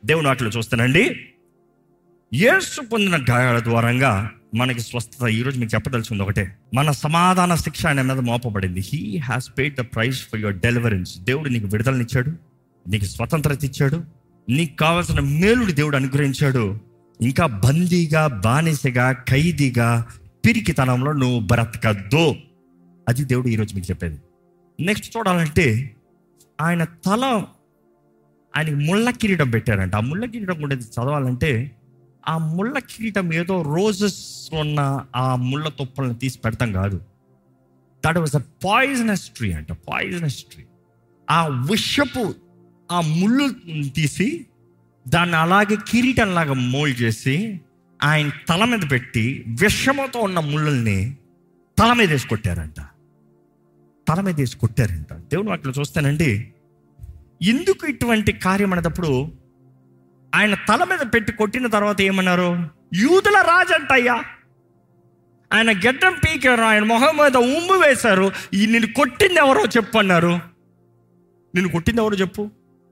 దేవుని వాటిలో చూస్తానండి యేసు పొందిన గాయాల ద్వారంగా మనకి స్వస్థత ఈరోజు మీకు చెప్పదలుచుకుంది ఒకటే మన సమాధాన శిక్ష ఆయన మీద మోపబడింది he has paid the price for your deliverance దేవుడు నీకు విడుదలనిచ్చాడు నీకు స్వతంత్రత ఇచ్చాడు నీకు కావాల్సిన మేలుడు దేవుడు అనుగ్రహించాడు ఇంకా బందీగా బానిసగా ఖైదీగా పిరికితనంలో నువ్వు బ్రతకద్దు అది దేవుడు ఈరోజు మీకు చెప్పేది నెక్స్ట్ చూడాలంటే ఆయన తల ఆయనకి ముళ్ళ కిరీటం పెట్టారంట ఆ ముళ్ళ కిరీటం కూడా చదవాలంటే ఆ ముళ్ళ కిరీటం ఏదో రోజెస్ ఉన్న ఆ ముళ్ళ తుప్పలను తీసి పెడతాం కాదు that was a poisonous tree అంట పాయిజనస్ ట్రీ ఆ విషపు ఆ ముళ్ళు తీసి దాన్ని అలాగే కిరీటంలాగా మోల్డ్ చేసి ఆయన తల మీద పెట్టి విషముతో ఉన్న ముళ్ళల్ని తల మీద వేసి కొట్టారంట తల మీద వేసి కొట్టారంట దేవుడు అట్లా చూస్తానండి ఎందుకు ఇటువంటి కార్యం అనేటప్పుడు ఆయన తల మీద పెట్టి కొట్టిన తర్వాత ఏమన్నారు యూదుల రాజంటయ్యా ఆయన గెడ్డం పీకారు ఆయన మొహం మీద ఉమ్ము వేశారు ఈ నిన్ను కొట్టింది ఎవరో చెప్పు అన్నారు నిన్ను కొట్టింది ఎవరో చెప్పు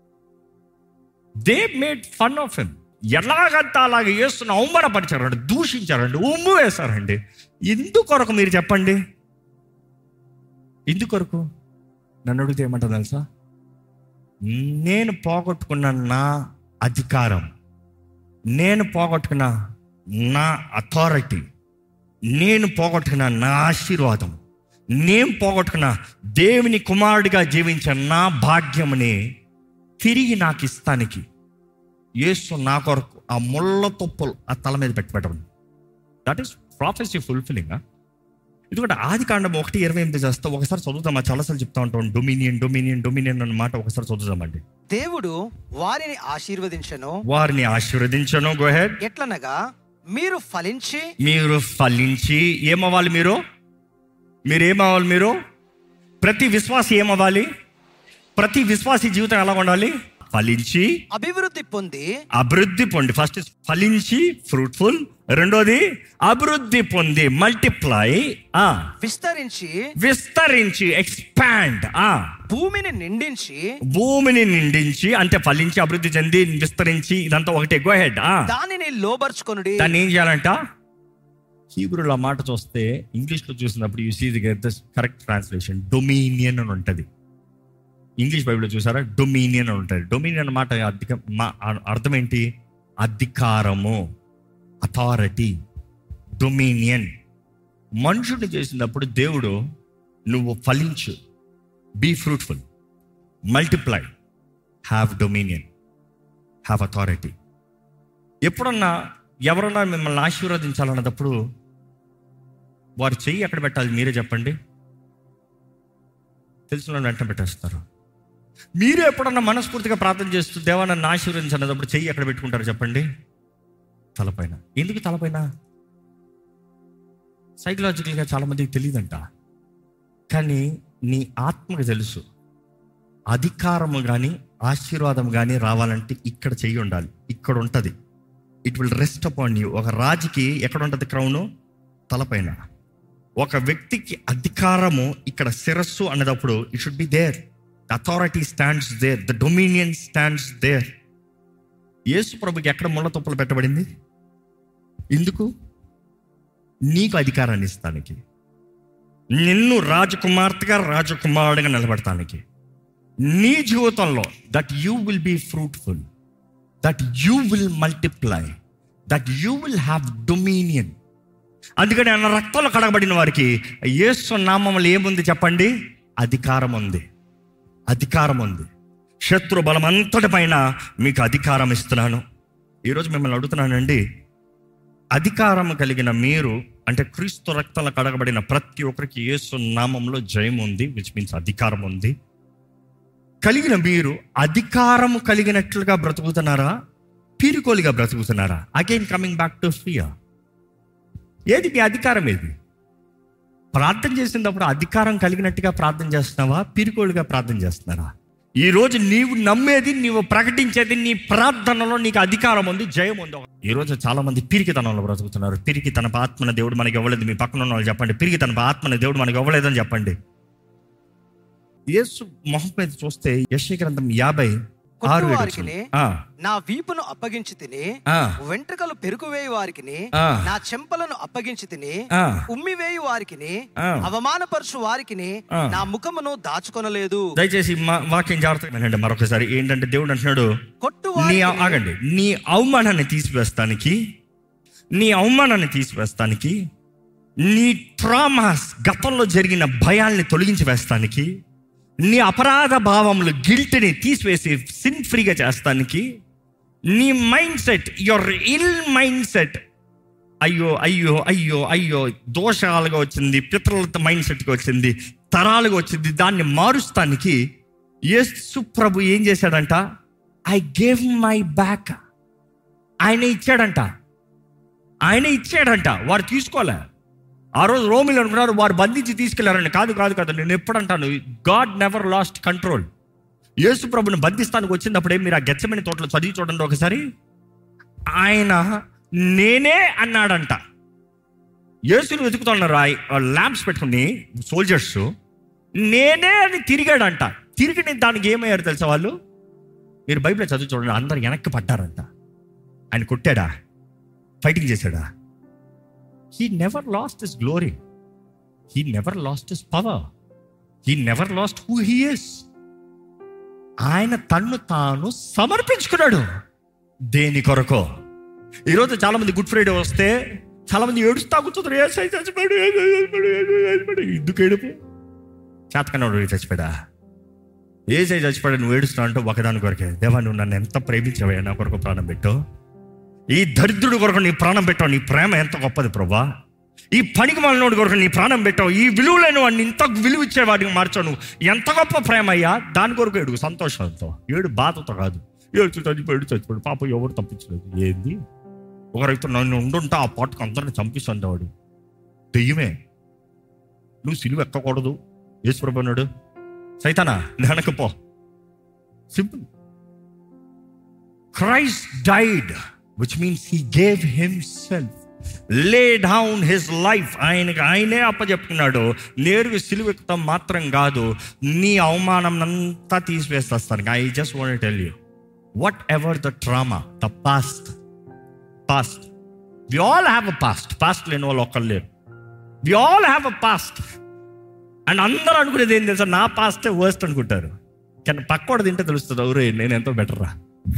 they made fun of him ఎలాగంతా అలాగే చేస్తున్న అవమానపరిచారండి దూషించారండి ఉమ్ము వేశారండి ఎందుకొరకు మీరు చెప్పండి ఎందుకొరకు నన్ను అడిగితే ఏమంటారు తెలుసా నేను పోగొట్టుకున్న నా అధికారం నేను పోగొట్టుకున్న నా అథారిటీ నేను పోగొట్టుకున్న నా ఆశీర్వాదం నేను పోగొట్టుకున్న దేవుని కుమారుడిగా జీవించిన నా భాగ్యముని తిరిగి నాకు ఇస్తానికి యేసు నా కొరకు ఆ ముళ్ళ తుప్పలు ఆ తల మీద పెట్టి పెట్టడం దట్ ఈస్ ప్రాఫెసీ ఫుల్ఫిలింగ్ ఎందుకంటే ఆది కాండం ఒకటి ఇరవై ఎనిమిది చేస్తా ఒకసారి చదువుతామా చాలాసార్లు చెప్తా ఉంటాం డొమినియన్ డొమినియన్ డొమినియన్ అన్న మాట ఒకసారి చదువుతామండి దేవుడు వారిని ఆశీర్వదించను వారిని ఆశీర్వదించను గోహెడ్ ఎట్లనగా మీరు ఫలించి మీరు ఫలించి ఏమవ్వాలి మీరు మీరు ఏమవ్వాలి మీరు ప్రతి విశ్వాసి ఏమవ్వాలి ప్రతి విశ్వాసి జీవితం ఎలా ఉండాలి ఫలించి అభివృద్ధి పొంది అభివృద్ధి పొంది ఫస్ట్ ఫలించి ఫ్రూట్ఫుల్ రెండోది అభివృద్ధి పొంది మల్టిప్లై ఆ విస్తరించి విస్తరించి ఎక్స్పాండ్ ఆ భూమిని నిండించి భూమిని నిండించి అంటే ఫలించి అభివృద్ధి చెంది విస్తరించి ఇదంతా ఒకటే గో హెడ్ ఆ దానిని లోబర్చుకొనుడి దాన్ని ఏం చేయాలంట హీబ్రూలో మాట చూస్తే ఇంగ్లీష్లో చూసినప్పుడు you see the get the correct translation dominion అని ఉంటుంది ఇంగ్లీష్ బైబిల్లో చూసారా డొమినియన్ అని ఉంటుంది డొమినియన్ మాట అధిక మా అర్థం ఏంటి అధికారము అథారిటీ డొమినియన్ మనుషుడిని చేసినప్పుడు దేవుడు నువ్వు ఫలించు be fruitful multiply have dominion have authority ఎప్పుడన్నా ఎవరన్నా మిమ్మల్ని ఆశీర్వదించాలన్నప్పుడు వారి చెయ్యి ఎక్కడ పెట్టాలి మీరే చెప్పండి తెలిసిన వాళ్ళు వెంటనే పెట్టేస్తారు మీరు ఎప్పుడన్నా మనస్ఫూర్తిగా ప్రార్థన చేస్తూ దేవా నన్ను ఆశీర్వదించినప్పుడు చెయ్యి ఎక్కడ పెట్టుకుంటారు చెప్పండి తలపైన ఎందుకు తలపైన సైకలాజికల్గా చాలామందికి తెలియదంట కానీ నీ ఆత్మకు తెలుసు అధికారము కానీ ఆశీర్వాదం కానీ రావాలంటే ఇక్కడ చెయ్యి ఉండాలి ఇక్కడ ఉంటుంది it will rest upon you ఒక రాజుకి ఎక్కడ ఉంటుంది క్రౌను తలపైన ఒక వ్యక్తికి అధికారము ఇక్కడ శిరస్సు అనేటప్పుడు it should be there the authority stands there the dominion stands there యేసు ప్రభుకి ఎక్కడ ముళ్ళ తుప్పలు పెట్టబడింది ఎందుకు నీకు అధికారాన్ని ఇస్తానికి నిన్ను రాజకుమార్తెగా రాజకుమారుడిగా నిలబడటానికి నీ జీవితంలో that you will be fruitful that you will multiply that you will have dominion అందుకని ఆయన రక్తంలో కడగబడిన వారికి యేసు నామంలో ఏముంది చెప్పండి అధికారం ఉంది అధికారం ఉంది శత్రు బలం అంతటి పైన మీకు అధికారం ఇస్తున్నాను ఈరోజు మిమ్మల్ని అడుగుతున్నానండి అధికారం కలిగిన మీరు అంటే క్రీస్తు రక్తంలో కడగబడిన ప్రతి ఒక్కరికి యేసు నామంలో జయం ఉంది విచ్ మీన్స్ అధికారం ఉంది కలిగిన మీరు అధికారము కలిగినట్లుగా బ్రతుకుతున్నారా పీరుకోలిగా బ్రతుకుతున్నారా again coming back to fear ఏది మీ అధికారం ఏది ప్రార్థన చేసినప్పుడు అధికారం కలిగినట్టుగా ప్రార్థన చేస్తున్నావా పీరుకోలుగా ప్రార్థన చేస్తున్నారా ఈ రోజు నీవు నమ్మేది నీవు ప్రకటించేది నీ ప్రార్థనలో నీకు అధికారం ఉంది జయం ఉంది ఈ రోజు చాలా మంది పిరికితనంలో బ్రతుకుతున్నారు పిరికి తన ఆత్మన దేవుడు మనకి ఇవ్వలేదు మీ పక్కన ఉన్న వాళ్ళు చెప్పండి పిరికి తన ఆత్మన దేవుడు మనకి ఇవ్వలేదని చెప్పండి యేసు మొహం మీద చూస్తే యశ్వ గ్రంథం యాభై కొట్టు ఏడు వారికి వచనం. ఆ, నా వీపును అప్పగించి తిని ఆ, వెంట్రుకలు పెరుకువేయి వారికి ఆ. నా చెంపలను అప్పగించి తిని ఆ. ఉమ్మివేయి వారికి ఆ. అవమానపరచు వారికి ఆ. నా ముఖమును దాచుకొనలేదు దయచేసి మా వాక్యం జాగ్రత్తగా వినండి మరొకసారి ఏంటంటే దేవుడు అంటున్నాడు కొట్టు నీ వారికిని- ఆగండి నీ అవమానాన్ని తీసివేస్తానికి నీ అవమానాన్ని తీసివేస్తానికి నీ ట్రామాస్ గతంలో జరిగిన భయాల్ని తొలగించి వేస్తానికి నీ అపరాధ భావములు గిల్ట్ని తీసివేసి సిన్ ఫ్రీగా చేస్తానికి నీ mind set your ill mind set అయ్యో అయ్యో అయ్యో అయ్యో దోషాలుగా వచ్చింది పితృల మైండ్ సెట్గా వచ్చింది తరాలుగా వచ్చింది దాన్ని మారుస్తానికి యేసు ప్రభు ఏం చేశాడంట ఐ గేవ్ మై బ్యాక్ ఆయన ఇచ్చాడంట ఆయన ఇచ్చాడంట వారు తీసుకోలే ఆ రోజు రోమిలు అనుకున్నారు వారు బంధించి తీసుకెళ్లారండి కాదు కాదు కాదు నేను ఎప్పుడంటాను గాడ్ నెవర్ లాస్ట్ కంట్రోల్ యేసు ప్రభుని బంధిస్తానికి వచ్చినప్పుడే మీరు ఆ గెచ్చమని తోటలో చదివి చూడండి ఒకసారి ఆయన నేనే అన్నాడంట యేసుని వెతుకుతున్నారు ల్యాంప్స్ పెట్టుకుని సోల్జర్స్ నేనే అని తిరిగాడంట తిరిగి దానికి ఏమయ్యారు తెలుసా వాళ్ళు మీరు బైబిల్ చదివి చూడండి అందరు వెనక్కి పడ్డారంట ఆయన కొట్టాడా ఫైటింగ్ చేశాడా he never lost his glory he never lost his power he never lost who he is ఆయన తన్ను తాను సమర్పించుకున్నాడు దేని కొరకు ఈరోజు చాలా మంది గుడ్ ఫ్రైడే వస్తే చాలా మంది ఏడుస్తా కూర్చుంటారు ఏ సై చచ్చిపోయాడు ఏ సై చచ్చిపోయాడు, ఏ సై చచ్చిపోయాడు ఎందుకు ఏడుపు చేతకన్నాడు చచ్చిపోయాడా ఏ సై చచ్చిపోయాడు నువ్వు ఏడుస్తున్నావు అంటే ఒకదాని కొరకే దేవా నువ్వు నన్ను ఎంత ప్రేమించావయ్యా నా కొరకు ప్రాణం పెట్టు ఈ దరిద్రుడి కొరకు నీ ప్రాణం పెట్టావు నీ ప్రేమ ఎంత గొప్పది ప్రభా ఈ పనికి మాలినోడి కొరకు నీ ప్రాణం పెట్టావు ఈ విలువలేని వాడిని ఇంత విలువ ఇచ్చే వాడికి మార్చావు నువ్వు ఎంత గొప్ప ప్రేమ అయ్యా దాని కొరకు ఏడు సంతోషంతో ఏడు బాధతో కాదు ఏడు చచ్చిపోయాడు చచ్చిపోయాడు పాప ఎవరు తప్పించలేదు ఏంది ఒకరైతే నన్ను ఉండుంటా ఆ పాటకు అందరిని చంపిస్తుంది వాడు దెయ్యమే నువ్వు సిలువ ఎక్కకూడదు యేసుప్రభు అన్నాడు సైతానా వెనకపో simple Christ died which means he gave himself lay down his life ఆయనకి ఆయనే అప్పచెప్పుకున్నాడు నేరుగా సిలువెక్కుతాం మాత్రం కాదు నీ అవమానం అంతా తీసివేస్తాను I just want tell you whatever the trauma the past past we all have a past past లేని వాళ్ళు ఒక్కరు లేరు we all have a past and అందరూ అనుకునేది ఏం తెలుసా నా పాస్టే వర్స్ట్ అనుకుంటారు కానీ పక్కోడు తింటే తెలుస్తుంది ఎవరు నేను ఎంతో బెటర్ రా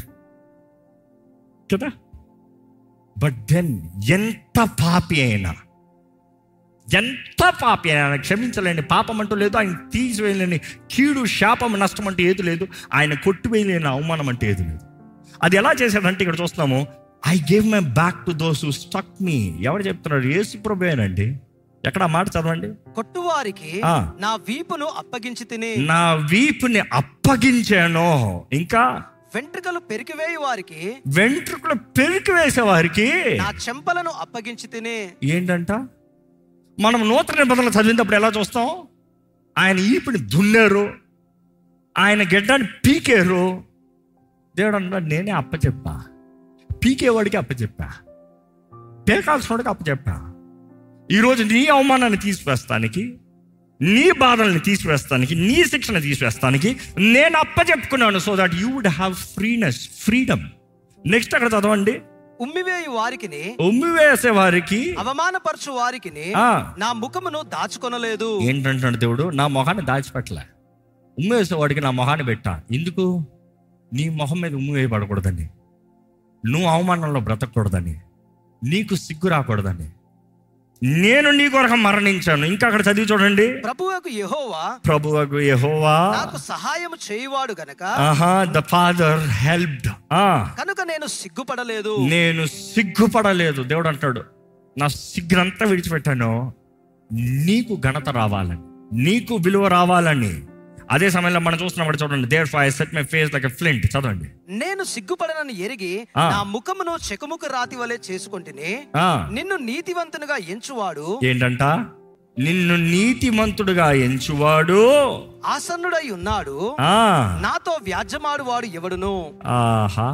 కదా బట్ దెన్ ఎంత పాపి అయినా ఎంత పాపి అయినా క్షమించలేని పాపం అంటూ లేదు ఆయన తీసివేయలేని కీడు శాపం నష్టం అంటే ఏది లేదు ఆయన కొట్టివేయలేని అవమానం అంటే ఏది లేదు అది ఎలా చేశాడంటే ఇక్కడ చూస్తున్నాము I gave my back to those who struck me ఎవరు చెప్తున్నారు ఏసు ప్రభువేనండి ఎక్కడ ఆ మాట చదవండి కొట్టువారికి ఆ. నా వీపును అప్పగించి తిని నా వీపుని అప్పగించాను ఇంకా వెంట్రుకలు పెరికివేయి వారికి వెంట్రుకలు పెరికి వేసే వారికి నా చెంపలను అప్పగించి తిని ఏంటంట మనం నూతన నిబంధనలు చదివినప్పుడు ఎలా చూస్తాం ఆయన ఈపిని దున్నారు ఆయన గెడ్డాన్ని పీకేరు దేవుడు అన్నాడు నేనే అప్పచెప్పా పీకేవాడికి అప్పచెప్పా పీకాల్సిన వాడికి అప్పచెప్పా ఈరోజు నీ అవమానాన్ని తీసివేస్తానికి నీ బాధల్ని తీసివేస్తానికి నీ శిక్షణ తీసివేస్తానికి నేను అప్పచెప్పుకున్నాను so that you would have freeness freedom next అక్కడ చదవండి ఉమ్మివేయి వారికిని ఉమ్మి వేసే వారికి అవమానపరచు వారికిని ఆ. నా ముఖమును దాచుకొనలేదు ఏంటంటాడు దేవుడు నా మొహాన్ని దాచిపెట్టలే ఉమ్మి వేసేవాడికి నా మొహాన్ని పెట్టా ఎందుకు నీ మొహం మీద ఉమ్మి వేయబడకూడదని నువ్వు అవమానంలో బ్రతకూడదని నీకు సిగ్గు రాకూడదని నేను నీ కొరకు మరణించాను ఇంకా అక్కడ చదివి చూడండి ప్రభువుకు యెహోవా ప్రభువకు యెహోవా నాకు సహాయం చేయువాడు గనక ఆహా ద ఫాదర్ హెల్ప్డ్ ఆ కనుక నేను సిగ్గుపడలేదు నేను సిగ్గుపడలేదు దేవుడు అంటాడు నా సిగ్గునంతా విడిచిపెట్టాను నీకు ఘనత రావాలని నీకు విలువ రావాలని అదే సమయంలో మనం చూస్తున్నాం చూడండి there I set my face like flint చదవండి నేను సిగ్గుపడనని ఎరిగి ఆ. నా ముఖమును చెకుముకు రాతి వలె చేసుకుంటుని ఆ, నిన్ను నీతివంతునిగా ఎంచువాడు ఏంటంట నిన్ను నీతిమంతుడుగా ఎంచువాడు ఆసన్నుడై ఉన్నాడు ఆ నాతో వ్యాజ్యమాడువాడు ఎవడును ఆహా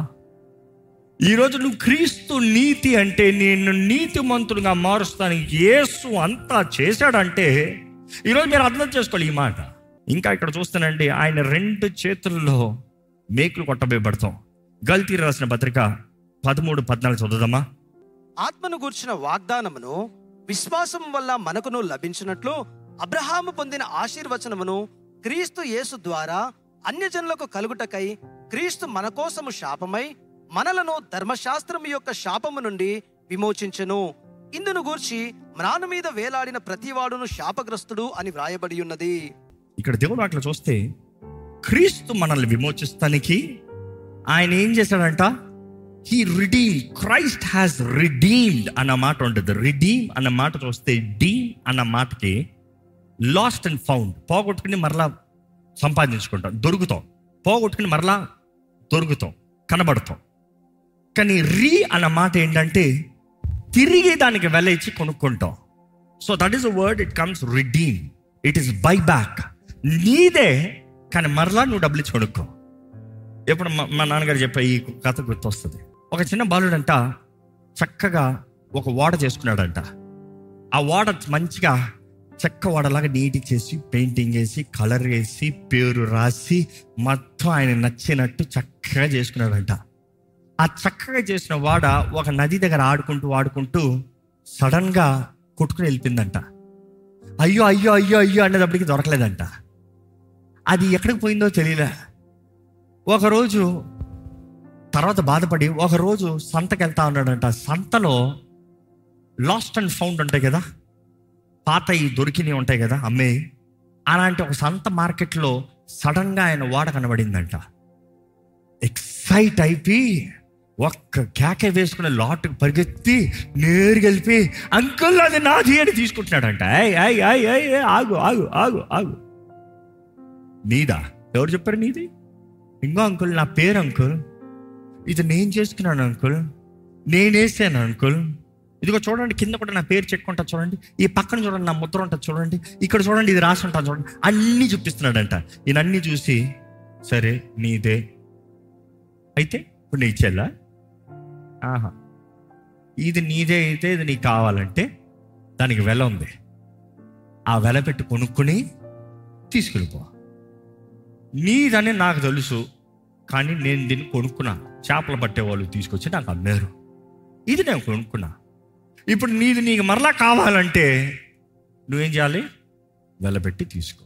ఈరోజు నువ్వు క్రీస్తు నీతి అంటే నిన్ను నీతిమంతుడుగా మారుస్తానికి యేసు అంతా చేశాడంటే ఈరోజు మీరు అర్థం చేసుకోవాలి ఈ మాట ఇంకా ఇక్కడ చూస్తానండి ఆయన రెండు చేతుల్లో మేకులు కొట్టబోయబడతాం గల్తీ రాసిన పత్రిక పదమూడు పద్నాలుగు చదువుదామా ఆత్మను గూర్చిన వాగ్దానమును విశ్వాసం వల్ల మనకును లభించినట్లు అబ్రహాము పొందిన ఆశీర్వచనమును క్రీస్తు యేసు ద్వారా అన్యజనులకు కలుగుటకై క్రీస్తు మన కోసము శాపమై మనలను ధర్మశాస్త్రం యొక్క శాపము నుండి విమోచించెను ఇందును గూర్చి మ్రాను మీద వేలాడిన ప్రతివాడును శాపగ్రస్తుడు అని వ్రాయబడి ఉన్నది ఇక్కడ దేవుడు అట్లా చూస్తే క్రీస్తు మనల్ని విమోచిస్తానికి ఆయన ఏం చేశాడంట he redeem Christ has redeemed అన్న మాట ఉంటుంది రిడీమ్ అన్న మాట చూస్తే డీమ్ అన్న మాటకి లాస్ట్ అండ్ ఫౌండ్ పోగొట్టుకుని మరలా సంపాదించుకుంటాం దొరుకుతాం పోగొట్టుకుని మరలా దొరుకుతాం కనబడతాం కానీ రీ అన్న మాట ఏంటంటే తిరిగి దానికి వెల ఇచ్చి కొనుక్కుంటాం so that is a word it comes redeem it is buy back నీదే కానీ మరలా నువ్వు డబ్బులు ఇచ్చి కొనుక్కో ఎప్పుడు మా మా నాన్నగారు చెప్పే ఈ కథ గుర్తొస్తుంది ఒక చిన్న బాలుడంట చక్కగా ఒక ఓడ చేసుకున్నాడంట ఆ ఓడ మంచిగా చెక్క ఓడలాగా నీట్గా చేసి పెయింటింగ్ వేసి కలర్ వేసి పేరు రాసి మొత్తం ఆయన నచ్చినట్టు చక్కగా చేసుకున్నాడంట ఆ చక్కగా చేసిన వాడ ఒక నది దగ్గర ఆడుకుంటూ ఆడుకుంటూ సడన్గా కొట్టుకుని వెళ్ళిపోయిందంట అయ్యో అయ్యో అయ్యో అయ్యో అనేటప్పటికి దొరకలేదంట అది ఎక్కడికి పోయిందో తెలియలే ఒకరోజు తర్వాత బాధపడి ఒకరోజు సంతకి వెళ్తా ఉన్నాడంట సంతలో లాస్ట్ అండ్ ఫౌండ్ ఉంటాయి కదా పాత ఈ దొరికినవి ఉంటాయి కదా అమ్మే అలాంటి ఒక సంత మార్కెట్లో సడన్గా ఆయన వాడ కనబడిందంట ఎక్సైట్ అయిపోయి ఒక్క కేక వేసుకున్న లాట్కి పరిగెత్తి నేరుగా వెళ్ళిపోయి అంకుల్ అది నాది అని తీసుకుంటున్నాడంట ఏయ్, ఏయ్, ఏయ్, ఏయ్, ఏయ్, ఆగు ఆగు ఆగు ఆగు నీదా ఎవరు చెప్పారు నీది ఇంకో అంకుల్ నా పేరు అంకుల్ ఇది నేను చేసుకున్నాను అంకుల్ నేనేసాను అంకుల్ ఇదిగో చూడండి కింద కూడా నా పేరు చెక్ ఉంటుంది చూడండి ఈ పక్కన చూడండి నా ముద్ర ఉంటుంది చూడండి ఇక్కడ చూడండి ఇది రాసి ఉంటాను చూడండి అన్నీ చూపిస్తున్నాడంట ఈయన అన్నీ చూసి సరే నీదే అయితే ఇప్పుడు నీ ఇచ్చేలా ఆహా ఇది నీదే అయితే ఇది నీకు కావాలంటే దానికి వెల ఉంది ఆ వెల పెట్టి కొనుక్కుని తీసుకెళ్ళిపో నీదని నాకు తెలుసు కానీ నేను దీన్ని కొనుక్కున్నా చేపలు పట్టే వాళ్ళు తీసుకొచ్చి నాకు అమ్మారు ఇది నేను కొనుక్కున్నా ఇప్పుడు నీది నీకు మరలా కావాలంటే నువ్వేం చేయాలి వెలబెట్టి తీసుకో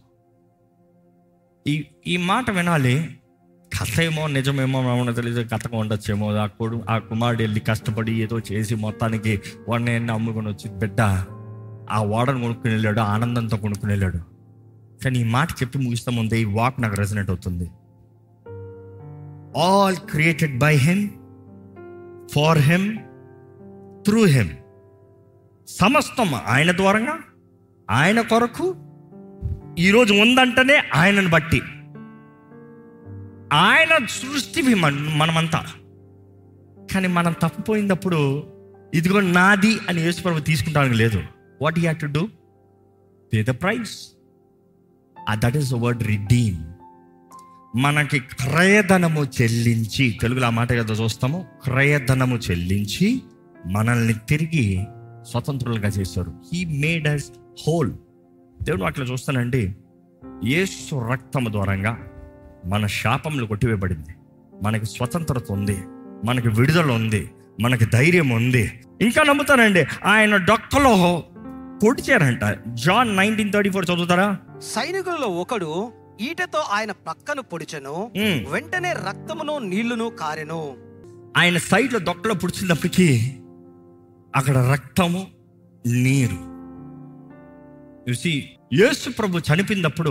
ఈ ఈ మాట వినాలి కథ ఏమో నిజమేమో ఏమో తెలియదు కథగా ఉండొచ్చేమో ఆ కొడు ఆ కుమారుడు వెళ్ళి కష్టపడి ఏదో చేసి మొత్తానికి వాడిని అమ్ముకొని వచ్చి బిడ్డ ఆ వాడను కొనుక్కుని వెళ్ళాడు ఆనందంతో కొనుక్కుని వెళ్ళాడు కానీ ఈ మాట చెప్పి ముగిస్తా ముందే ఈ వాక్ నాకు రెజనేట్ అవుతుంది all created by him for him through him సమస్తం ఆయన ద్వారంగా ఆయన కొరకు ఈరోజు ఉందంటేనే ఆయనను బట్టి ఆయన సృష్టి మన- మనమంతా కానీ మనం తప్పిపోయినప్పుడు ఇదిగో నాది అని యేసుప్రభు తీసుకుంటానికి లేదు what you have to do pay the price that is word redeem మనకి క్రయధనము చెల్లించి తెలుగులో ఆ మాట కదా చూస్తాము క్రయధనము చెల్లించి మనల్ని తిరిగి స్వతంత్రులుగా చేశారు హీ మేడ్ అస్ హోల్ దేవుడు అట్లా చూస్తానండి యేసు రక్తము ద్వారంగా మన శాపములు కొట్టివేయబడింది మనకి స్వతంత్రత ఉంది మనకి విడుదల ఉంది మనకి ధైర్యం ఉంది ఇంకా నమ్ముతానండి ఆయన డొక్కలో పొడిచారంట జాన్ నైన్టీన్ థర్టీ ఫోర్ చదువుతారా సైనికులలో ఒకడు ఈటతో ఆయన పక్కను పొడిచెను మ్మ్. వెంటనే రక్తమును నీళ్లును కారెను ఆయన సైడ్లో దొక్కలో పుడిచినప్పటికీ అక్కడ రక్తము నీరు చూసి యేసు ప్రభు చనిపోయినప్పుడు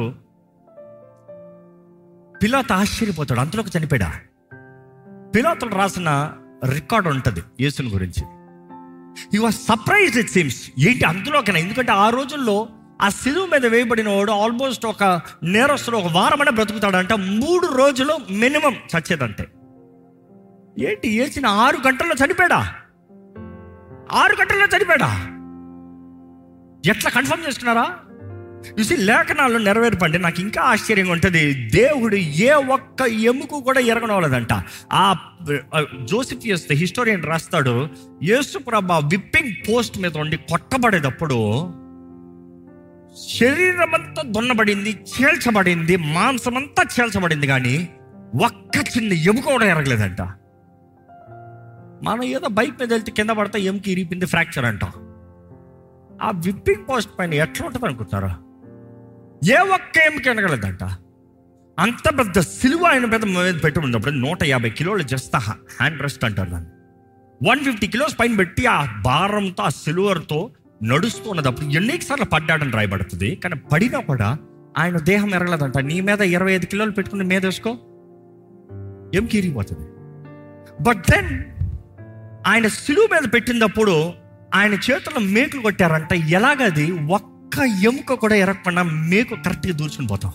పిలాత ఆశ్చర్యపోతాడు అంతలోకి చనిపోయాడా పిలాతులు రాసిన రికార్డ్ ఉంటుంది యేసుని గురించి ఈ వాజ్ సర్ప్రైజ్ ఇట్ సిమ్స్ ఏంటి అందులోకైనా ఎందుకంటే ఆ రోజుల్లో ఆ సిలువు మీద వేయబడిన వాడు ఆల్మోస్ట్ ఒక నేరస్తుడు ఒక వారమైనా బ్రతుకుతాడంట మూడు రోజులు మినిమం చచ్చేదంటే ఏంటి ఏసిన ఆరు గంటల్లో చనిపోయాడా ఆరు గంటల్లో చనిపోయాడా ఎట్లా కన్ఫర్మ్ చేసుకున్నారా చూసి లేఖనాల్లో నెరవేర్పండి నాకు ఇంకా ఆశ్చర్యంగా ఉంటుంది దేవుడు ఏ ఒక్క ఎముకు కూడా ఎరగనవలేదంట ఆ జోసిఫ్ చేస్తే హిస్టోరియన్ రాస్తాడు యేసు ప్రభ విప్పింగ్ పోస్ట్ మీద ఉండి కొట్టబడేటప్పుడు శరీరం అంతా దున్నబడింది చీల్చబడింది మాంసం అంతా చీల్చబడింది కానీ ఒక్క చిన్న ఎముక కూడా ఎరగలేదంట మనం ఏదో బైక్ మీద వెళ్తే కింద పడితే ఎముక ఇరిపింది ఫ్రాక్చర్ అంటాం ఆ విప్పింగ్ పోస్ట్ పైన ఎట్లా ఉంటుంది అనుకుంటారా ఏ ఒక్క ఎముక ఎనగలేదంట అంత పెద్ద సిలువ ఆయన పెద్ద మీద పెట్టి ఉన్నప్పుడు నూట యాభై కిలోలు జస్ట్ హ్యాండ్ రెస్ట్ అంటారు దాన్ని వన్ ఫిఫ్టీ కిలోస్ పైన పెట్టి ఆ భారంతో ఆ సిల్వర్తో నడుస్తూ ఉన్నప్పుడు ఎన్నిసార్లు పడ్డాడని రాయబడుతుంది కానీ పడినా కూడా ఆయన దేహం ఎరగలేదంట నీ మీద ఇరవై ఐదు కిలోలు పెట్టుకుని మీద వేసుకో ఏం కీరిగిపోతుంది బట్ దెన్ ఆయన సిలువ మీద పెట్టినప్పుడు ఆయన చేతుల్లో మేకులు కొట్టారంట ఎలాగది ఒక్క ఎముక కూడా ఎరగకుండా మేకు కరెక్ట్గా దూర్చుని పోతాం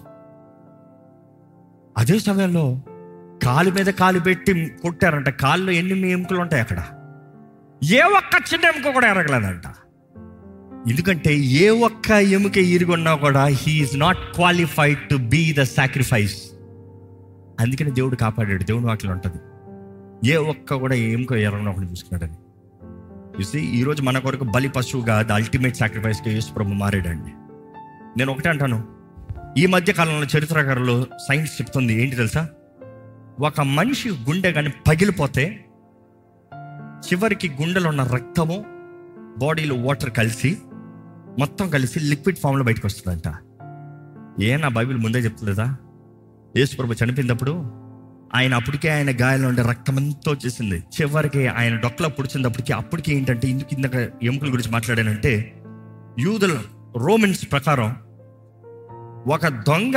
అదే సమయంలో కాలు మీద కాలు పెట్టి కొట్టారంట కాళ్ళు ఎన్ని ఎముకలు ఉంటాయి అక్కడ ఏ ఒక్క చిన్న ఎముక కూడా ఎరగలేదంట ఎందుకంటే ఏ ఒక్క ఎముక ఇరుగున్నా కూడా he is not qualified to be the sacrifice అందుకని దేవుడు కాపాడాడు దేవుడు వాటిలో ఉంటుంది ఏ ఒక్క కూడా ఎముక ఎరగన ఒకటి చూసుకున్నాడని చూసి ఈరోజు మన కొరకు బలి పశువుగా ద అల్టిమేట్ సాక్రిఫైస్గా యేసు ప్రభు మారాడండి నేను ఒకటే అంటాను ఈ మధ్య కాలంలో చరిత్రకారులు సైన్స్ చెప్తుంది ఏంటి తెలుసా ఒక మనిషి గుండె కానీ పగిలిపోతే చివరికి గుండెలో ఉన్న రక్తము బాడీలో వాటర్ కలిసి మొత్తం కలిసి లిక్విడ్ ఫామ్లో బయటకు వస్తుందంట ఏ నా బైబిల్ ముందే చెప్తలేదా యేసుప్రభు చనిపోయినప్పుడు ఆయన అప్పటికే ఆయన గాయంలో ఉండే రక్తం అంతా వచ్చేసింది చివరికి ఆయన డొక్కలో పుడిచినప్పటికీ అప్పటికి ఏంటంటే ఇందుకు ఇందాక ఎముకల గురించి మాట్లాడానంటే యూదుల రోమన్స్ ప్రకారం ఒక దొంగ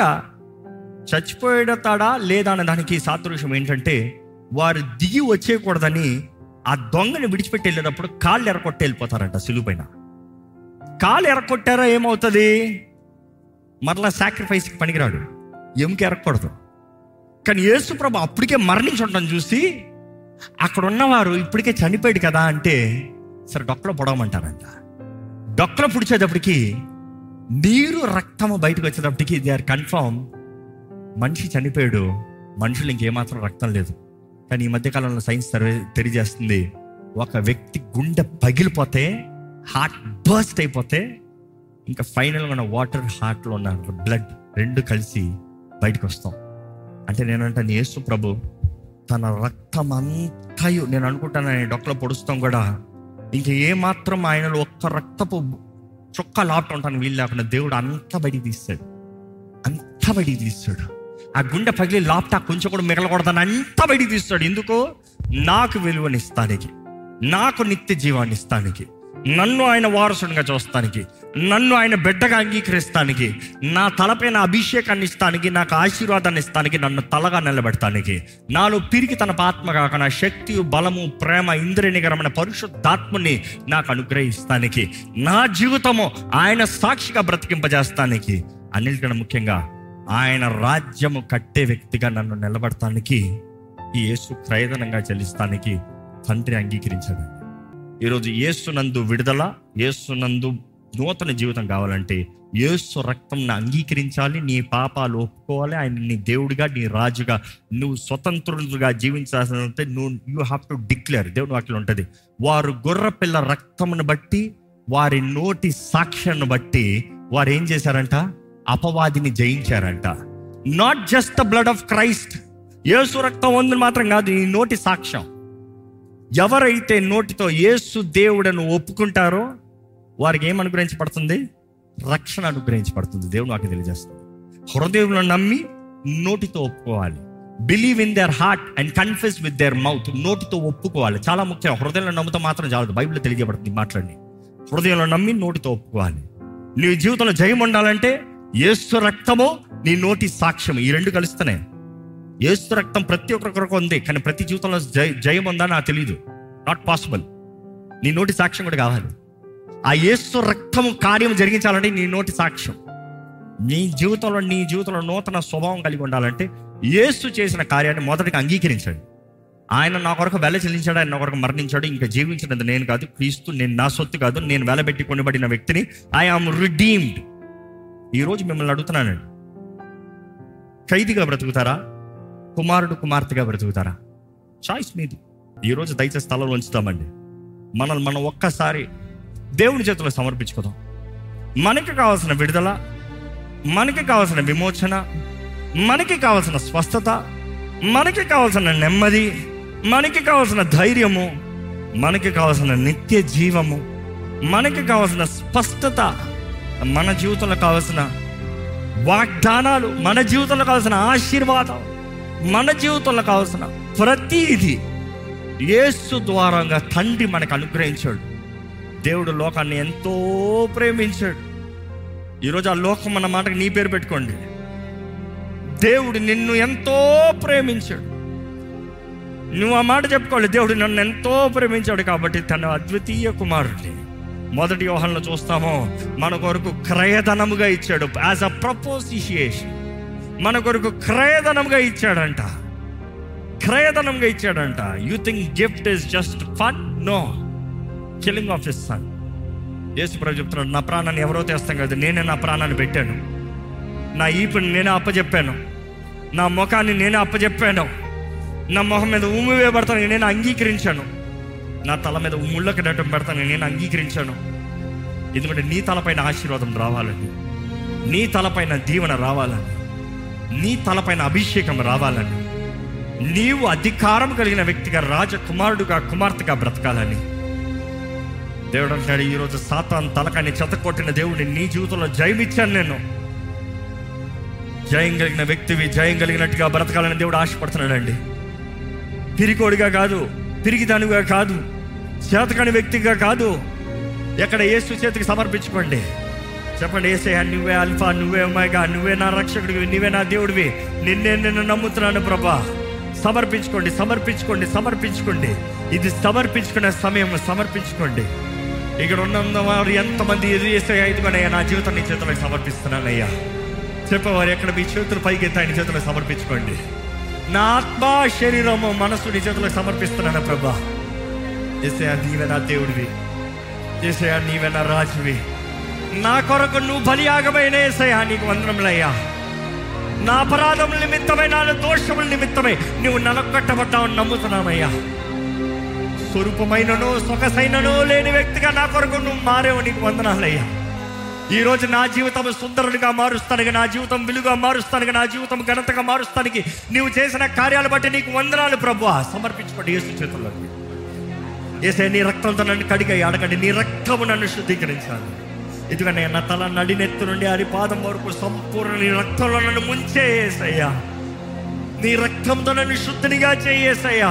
చచ్చిపోయేడతాడా లేదా అనే దానికి సాదృశ్యం ఏంటంటే వారు దిగి వచ్చేయకూడదని ఆ దొంగని విడిచిపెట్టి వెళ్ళేటప్పుడు కాళ్ళు ఎరకొట్టి వెళ్ళిపోతారంట సిలువు పైన కాళ్ళు ఎరకొట్టారా ఏమవుతుంది మరలా సాక్రిఫైస్కి పనికిరాడు ఎముక ఎరక్కూడదు కానీ యేసుప్రభు అప్పటికే మరణించి ఉండడం చూసి అక్కడ ఉన్నవారు ఇప్పటికే చనిపోయాడు కదా అంటే సరే డొక్కలో పొడవమంటారంట డొక్కలో పుడిచేటప్పటికి నీరు రక్తము బయటకు వచ్చేటప్పటికి దే ఆర్ కన్ఫర్మ్ మనిషి చనిపోయాడు మనుషులు ఇంకేమాత్రం రక్తం లేదు కానీ ఈ మధ్యకాలంలో సైన్స్ తెర- తెలియజేస్తుంది ఒక వ్యక్తి గుండె పగిలిపోతే హార్ట్ బర్స్ట్ అయిపోతే ఇంకా ఫైనల్గా ఉన్న వాటర్ హార్ట్లో ఉన్న బ్లడ్ రెండు కలిసి బయటకు వస్తాం అంటే నేనంటాను యేసు ప్రభు తన రక్తం అంతయు నేను అనుకుంటాను ఆయన డొక్కలో పొడుస్తాం కూడా ఇంక ఏమాత్రం ఆయనలో ఒక్క రక్తపు చొక్క లాపటం ఉంటాను వీళ్ళు లేకుండా దేవుడు అంత బయటికి తీస్తాడు అంత బయటికి తీస్తాడు ఆ గుండె పగిలి లాప్టా కొంచెం కూడా మిగలకూడదని అంత బయటికి తీస్తాడు ఎందుకు నాకు విలువనిస్తానికి నాకు నిత్య జీవాన్ని ఇస్తానికి నన్ను ఆయన వారసునిగా చూస్తానికి నన్ను ఆయన బిడ్డగా అంగీకరిస్తానికి నా తలపైన అభిషేకాన్ని ఇస్తానికి నాకు ఆశీర్వాదాన్ని ఇస్తానికి నన్ను తలగా నిలబెడతానికి నాలో పిరికి తన ఆత్మ కాక నా శక్తి బలము ప్రేమ ఇంద్రియనికరమైన పరిశుద్ధాత్మని నాకు అనుగ్రహిస్తానికి నా జీవితము ఆయన సాక్షిగా బ్రతికింపజేస్తానికి అన్నిటికన్నా ముఖ్యంగా ఆయన రాజ్యము కట్టే వ్యక్తిగా నన్ను నిలబడటానికి ఈ యేసు ప్రయోజనంగా చెల్లిస్తానికి తండ్రి అంగీకరించాడు ఈరోజు యేసునందు విడుదల యేసునందు నూతన జీవితం కావాలంటే యేసు రక్తంను అంగీకరించాలి నీ పాపాలు ఒప్పుకోవాలి ఆయన నీ దేవుడిగా నీ రాజుగా నువ్వు స్వతంత్రులుగా జీవించాల్సినంతే నువ్వు యూ హ్యావ్ టు డిక్లేర్ దేవుడు వాటిలో ఉంటుంది వారు గొర్ర పిల్ల రక్తమును బట్టి వారి నోటి సాక్ష్యాన్ని బట్టి వారు ఏం చేశారంట అపవాదిని జయించారంట not just the blood of Christ యేసు రక్తం ఉంది మాత్రం కాదు ఈ నోటి సాక్ష్యం ఎవరైతే నోటితో యేసు దేవుడను ఒప్పుకుంటారో వారికి ఏం అనుగ్రహించబడుతుంది రక్షణ అనుగ్రహించబడుతుంది దేవుడు నాకు తెలియజేస్తుంది హృదయంలో నమ్మి నోటితో ఒప్పుకోవాలి believe in their heart and confess with their mouth నోటితో ఒప్పుకోవాలి చాలా ముఖ్యం హృదయంలో నమ్ముతో మాత్రం చాలదు బైబిల్ తెలియజేయబడుతుంది మాట్లాడి హృదయంలో నమ్మి నోటితో ఒప్పుకోవాలి నీ జీవితంలో జయం ఉండాలంటే ఏసు రక్తము నీ నోటి సాక్ష్యం ఈ రెండు కలుస్తున్నాయి ఏసు రక్తం ప్రతి ఒక్కరికి ఉంది కానీ ప్రతి జీవితంలో జయ జయం ఉందా నాకు తెలియదు నాట్ పాసిబుల్ నీ నోటి సాక్ష్యం కూడా కావాలి ఆ యేసు రక్తము కార్యం జరిగించాలంటే నీ నోటి సాక్ష్యం నీ జీవితంలో నీ జీవితంలో నూతన స్వభావం కలిగి ఉండాలంటే యేసు చేసిన కార్యాన్ని మొదటిగా అంగీకరించండి ఆయన నా కొరకు వెల చెల్లించాడు ఆయన నా కొరకు మరణించాడు ఇంకా జీవించినది నేను కాదు క్రీస్తు నేను నా సొత్తు కాదు నేను వెలబెట్టి కొనబడిన వ్యక్తిని ఐ ఆమ్ రిడీమ్డ్ ఈరోజు మిమ్మల్ని అడుగుతున్నానండి ఖైదీగా బ్రతుకుతారా కుమారుడు కుమార్తెగా బ్రతుకుతారా చాయిస్ మీది ఈరోజు దయచేసి స్థలంలో ఉంచుతామండి మనల్ని మనం ఒక్కసారి దేవుని చేతిలో సమర్పించుకుందాం మనకి కావాల్సిన విడుదల మనకి కావాల్సిన విమోచన మనకి కావాల్సిన స్వస్థత మనకి కావాల్సిన నెమ్మది మనకి కావాల్సిన ధైర్యము మనకి కావాల్సిన నిత్య జీవము మనకి కావాల్సిన స్పష్టత మన జీవితంలో కావాల్సిన వాగ్దానాలు మన జీవితంలో కావాల్సిన ఆశీర్వాదం మన జీవితంలో కావాల్సిన ప్రతీది యేసు ద్వారంగా తండ్రి మనకు అనుగ్రహించాడు దేవుడు లోకాన్ని ఎంతో ప్రేమించాడు ఈరోజు ఆ లోకం అన్న మాటకి నీ పేరు పెట్టుకోండి దేవుడు నిన్ను ఎంతో ప్రేమించాడు నువ్వు ఆ మాట చెప్పుకోవాలి దేవుడు నన్ను ఎంతో ప్రేమించాడు కాబట్టి తన అద్వితీయ కుమారుడిని మొదటి వ్యవహారంలో చూస్తామో మన కొరకు క్రయధనముగా ఇచ్చాడు యాజ్ అ ప్రపోజిషియేషన్ మన కొరకు క్రయధనముగా ఇచ్చాడంట క్రయధనంగా ఇచ్చాడంట you think gift is just fun no killing of his son యేసు ప్రభు చెప్తున్నాడు నా ప్రాణాన్ని ఎవరో తెస్తాం కదా నేనే నా ప్రాణాన్ని పెట్టాను నా ఈపుని నేనే అప్పచెప్పాను నా ముఖాన్ని నేనే అప్పచెప్పాను నా మొహం మీద ఉమ్ము వేయబడతాను నేను అంగీకరించాను నా తల మీద ముళ్ళకి డట్టం పెడతాను నేను అంగీకరించాను ఎందుకంటే నీ తలపైన ఆశీర్వాదం రావాలని నీ తలపైన దీవెన రావాలని నీ తలపైన అభిషేకం రావాలని నీవు అధికారం కలిగిన వ్యక్తిగా రాజకుమారుడుగా కుమార్తెగా బ్రతకాలని దేవుడు అంటాడు ఈరోజు సాతాన్ తలకాన్ని చెతకొట్టిన దేవుడిని నీ జీవితంలో జయమిచ్చాను నేను జయం కలిగిన వ్యక్తివి జయం కలిగినట్టుగా బ్రతకాలని దేవుడు ఆశపడుతున్నాడండి పిరికోడిగా కాదు పిరిగిదానిగా కాదు చేతకాని వ్యక్తిగా కాదు ఎక్కడ యేసు చేతికి సమర్పించుకోండి చెప్పండి ఏసే నువ్వే అల్ఫా నువ్వే ఒమేగా నువ్వే నా రక్షకుడివి నువ్వే నా దేవుడివి నిన్నే నిన్ను నమ్ముతున్నాను ప్రభా సమర్పించుకోండి సమర్పించుకోండి సమర్పించుకోండి ఇది సమర్పించుకునే సమయం సమర్పించుకోండి ఇక్కడ ఉన్న వారు ఎంతమంది ఎదురు చేస్తే ఇదిగోనయ్యా నా జీవితం నీ చేతులకు సమర్పిస్తున్నానయ్యా చెప్పేవారు ఎక్కడ మీ చేతులు పైకి ఎత్తి ఆయన చేతులకు సమర్పించుకోండి నా ఆత్మ శరీరము మనసు నీ చేతులకు సమర్పిస్తున్నాను ప్రభా ఏసయా నీవే నా దేవుడివి ఏసయా నీవే నా రాజువి నా కొరకు నువ్వు బలియాగమైన ఏసయా నీకు వందనములయ్యా నా అపరాధముల నిమిత్తమై నా దోషముల నిమిత్తమై నువ్వు నలకొట్టబడ్డావని నమ్ముతున్నామయ్యా స్వరూపమైనను సొగసైనను లేని వ్యక్తిగా నా కొరకు నువ్వు మారేవు నీకు వందనాలయ్యా ఈ రోజు నా జీవితం సుందరునిగా మారుస్తానికి నా జీవితం విలుగా మారుస్తానికి నా జీవితం ఘనతగా మారుస్తానికి నీవు చేసిన కార్యాలు బట్టి నీకు వందనాలు ప్రభు సమర్పించుకోండి యేసు చేతుల్లో ఏసే నీ రక్తంతో నన్ను కడిగాయి అడగండి నీ రక్తము నన్ను శుద్ధీకరించాలి ఇదిగనే నా తల నడినెత్తు నుండి అరి పాదం వరకు సంపూర్ణ నీ రక్తంలో నన్ను ముంచే ఏసయ్యా నీ రక్తంతో నన్ను శుద్ధినిగా చేయేసయ్యా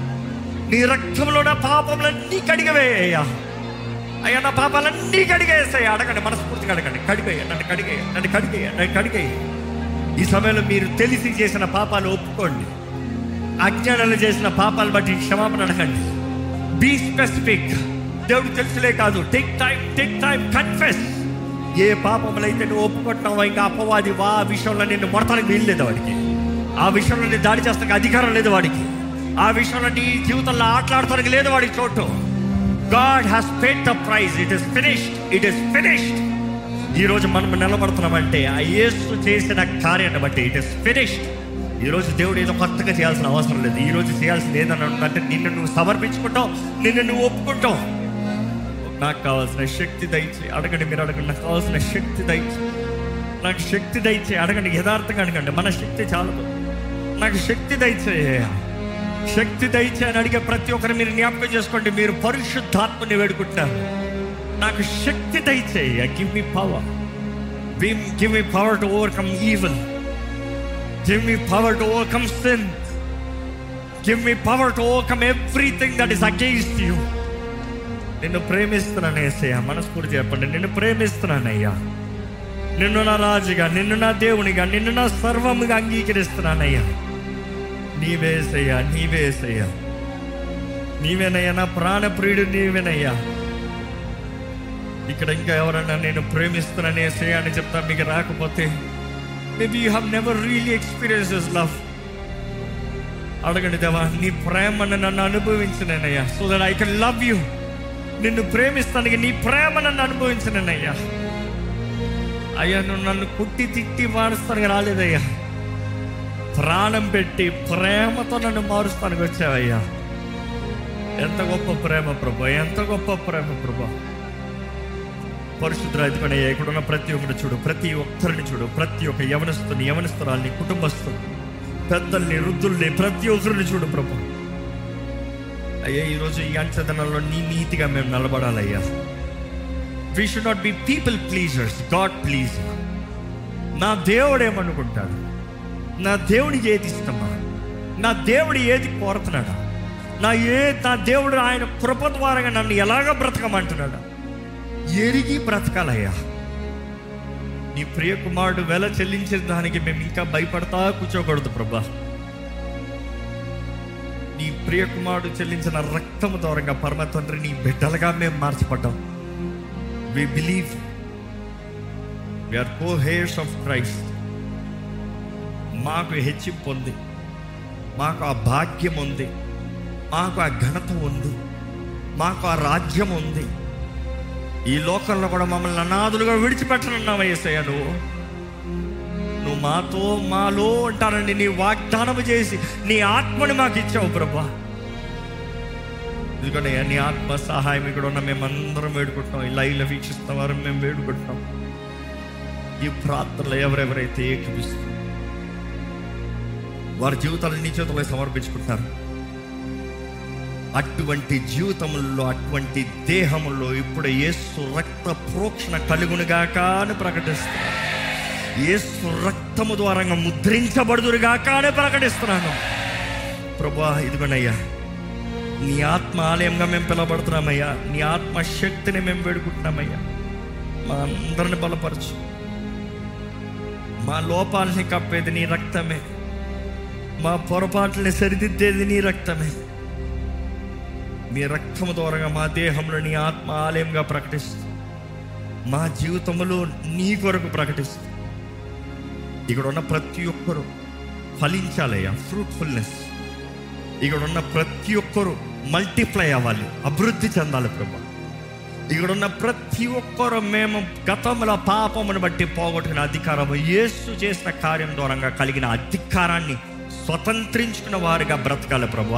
నీ రక్తంలో నా పాపములన్నీ కడిగవేయ్యా అయ్యా నా పాపాలన్నీ కడిగేసాయి అడగండి మనస్ఫూర్తిగా అడగండి కడిగేయ నన్ను కడిగేయ నన్ను కడిగేయ నన్ను కడిగేయ ఈ సమయంలో మీరు తెలిసి చేసిన పాపాలు ఒప్పుకోండి అజ్ఞానాలు చేసిన పాపాలు బట్టి క్షమాపణ అడగండి బీ స్పెసిఫిక్ దేవుడు తెలుసులే కాదు take time take time confess ఏ పాపములైతే నువ్వు ఒప్పుకుంటున్నావో ఇంకా అపవాది వా ఆ విషయంలో నిన్ను మొడతానికి వీలు లేదు వాడికి ఆ విషయంలో నేను దాడి చేస్తానికి అధికారం లేదు వాడికి ఆ విషయంలో నీ జీవితంలో ఆటలాడటానికి లేదు వాడికి చోటు God has paid the price it is finished it is finished ఈ రోజు మనం నిలబడుతున్నామంటే ఆ యేసు చేసిన కార్యాన్ని బట్టి ఇట్ ఇస్ ఫినిష్డ్ ఈ రోజు దేవుడు ఏదో కొత్తగా చేయాల్సిన అవసరం లేదు ఈ రోజు చేయాల్సింది ఏదన్నా ఉందంటే నిన్ను నువ్వు సమర్పించుకుంటావు నిన్ను నువ్వు ఒప్పుకుంటావు నాకు కావాల్సిన శక్తి దయచే అడగండి మీరు అడగండి నాకు కావాల్సిన శక్తి దయచే నాకు శక్తి దయచే అడగండి యథార్థంగా అడగండి మన శక్తి చాలదు నాకు శక్తి దయచేయ శక్తి దయచే అని అడిగే ప్రతి ఒక్కరు మీరు జ్ఞాపకం చేసుకోండి మీరు పరిశుద్ధాత్మని వేడుకుంటారు నాకు శక్తి దయచేయ give me power give me power to overcome even give me power to overcome sin give me power to overcome everything that is against you నిన్ను ప్రేమిస్తున్నాను ఏసయ్యా మనస్ఫూర్తి చెప్పండి నిన్ను ప్రేమిస్తున్నానయ్యా నిన్ను నా రాజుగా నిన్ను నా దేవునిగా నిన్ను నా సర్వముగా అంగీకరిస్తున్నానయ్యా నీవేసయ్యా నీవేసయ్యా నీవేనయ్యా నా ప్రాణప్రియుడు నీవేనయ్యా ఇక్కడ ఇంకా ఎవరన్నా నేను ప్రేమిస్తున్నాను ఏసయ్యా అని చెప్తా మీకు రాకపోతే maybe you have never really experience this love అడగండి దేవా నీ ప్రేమను నన్ను అనుభవించినయ్యా so that I can love you నిన్ను ప్రేమిస్తానికి నీ ప్రేమ నన్ను అనుభవించినయ్యా అయ్యా నువ్వు నన్ను కుట్టి తిట్టి మారుస్తానికి రాలేదయ్యా ప్రాణం పెట్టి ప్రేమతో నన్ను మారుస్తానికి వచ్చావయ్యా ఎంత గొప్ప ప్రేమ ప్రభా ఎంత గొప్ప ప్రేమ ప్రభా పరిశుద్ధ ఎదుగునయ్యా ఇక్కడ ఉన్న ప్రతి ఒక్కరు చూడు ప్రతి ఒక్కరిని చూడు ప్రతి ఒక్క యవనస్తుని యవనస్తురాల్ని కుటుంబస్తుని పెద్దల్ని వృద్ధుల్ని ప్రతి ఒక్కరిని చూడు ప్రభు అయ్యా ఈరోజు ఈ అంచదనంలో నీ నీతిగా మేము నిలబడాలయ్యా we should not be people pleasers God please నా దేవుడు ఏమనుకుంటాడు నా దేవుడికి ఏది ఇష్టమా నా దేవుడు ఏది కోరుతున్నాడా నా ఏ నా దేవుడు ఆయన కృప ద్వారా నన్ను ఎలాగ బ్రతకమంటున్నాడా ఎరిగి బ్రతకాలయ్యా నీ ప్రియ కుమారుడు వెల చెల్లించిన దానికి మేము ఇంకా భయపడతా కూర్చోకూడదు ప్రభా నీ ప్రియ కుమారుడు చెల్లించిన రక్తము దూరంగా పరమ తండ్రి నీ బిడ్డలుగా మేము మార్చబడ్డాం we believe we are co heirs of Christ మాకు హెచ్చింపు ఉంది మాకు ఆ భాగ్యం ఉంది మాకు ఆ ఘనత ఉంది మాకు ఆ రాజ్యం ఉంది ఈ లోకంలో కూడా మమ్మల్ని అనాథులుగా విడిచిపెట్టనున్నావు ఏసయ్య నువ్వు నువ్వు మాతో మాలో ఉంటానండి నీ వాగ్దానం చేసి నీ ఆత్మని మాకు ఇచ్చావు ప్రభా ఎందుకంటే నీ ఆత్మ సహాయం ఇక్కడ ఉన్న మేమందరం వేడుకుంటున్నాం ఈ లైవ్లో వీక్షిస్తున్న వారు మేము వేడుకుంటున్నాం ఈ ప్రార్థనలో ఎవరెవరైతే ఏకీపిస్తున్నారు వారి జీవితాలను నీ చేతుల్లో సమర్పించుకుంటున్నారు అటువంటి జీవితముల్లో అటువంటి దేహముల్లో ఇప్పుడు యేసు రక్త ప్రోక్షణ కలుగునుగాక అని ప్రకటిస్తున్నాను యేసు రక్తము ద్వారా ముద్రించబడుదురుగాక అని ప్రకటిస్తున్నాను ప్రభా ఇదిగోనయ్యా నీ ఆత్మ ఆలయంగా మేము పిలవబడుతున్నామయ్యా నీ ఆత్మ శక్తిని మేము వేడుకుంటున్నామయ్యా మా అందరిని బలపరచు మా లోపాలని కప్పేది నీ రక్తమే మా పొరపాట్లని సరిదిద్దేది నీ రక్తమే మీ రక్తము ద్వారా మా దేహంలో నీ ఆత్మ ఆలయంగా ప్రకటిస్తూ మా జీవితంలో నీ కొరకు ప్రకటిస్తూ ఇక్కడ ఉన్న ప్రతి ఒక్కరు ఫలించాలయ్యా ఫ్రూట్ఫుల్నెస్ ఇక్కడ ఉన్న ప్రతి ఒక్కరు మల్టిప్లై అవ్వాలి అభివృద్ధి చెందాలి ప్రభా ఇక్కడ ఉన్న ప్రతి ఒక్కరు మేము గతంలో పాపమును బట్టి పోగొట్టుకున్న అధికారం యేసు చేసిన కార్యం ద్వారా కలిగిన అధికారాన్ని స్వతంత్రించుకున్న వారిగా బ్రతకాలి ప్రభా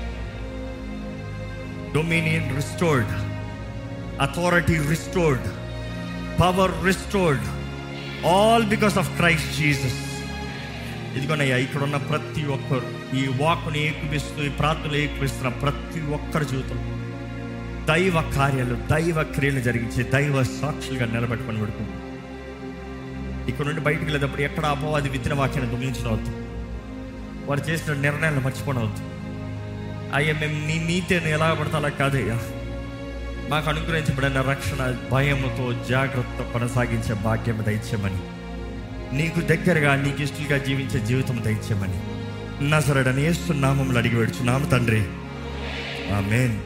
dominion restored authority restored power restored all because of Christ Jesus ఇదిగోనయ్యా ఇక్కడ ఉన్న ప్రతి ఒక్కరు ఈ వాక్ని ఏకపిస్తూ ఈ ప్రార్థనలు ఏకపిస్తున్న ప్రతి ఒక్కరి జీవితం దైవ కార్యాలు దైవ క్రియలు జరిగించే దైవ సాక్షులుగా నిలబెట్టుకొని పెడుతుంది ఇక్కడ నుండి బయటికి వెళ్ళేటప్పుడు ఎక్కడ అపవాది విత్తిన వాక్యాన్ని దొంగిలించవద్దు వారు చేసిన నిర్ణయాలు మర్చిపోనవద్దు అయ్యా మేము నీ నీతిని ఎలా పడితే అలా కాదయ్యా మాకు అనుగ్రహించబడిన రక్షణ భయముతో జాగ్రత్త కొనసాగించే భాగ్యం దయచేయమని నీకు దగ్గరగా నీకు ఇష్టలుగా జీవించే జీవితం దయచేయమని నజరడని ఏస్తున్నామంలో అడిగి పెడుచున్నాము తండ్రి ఆమెన్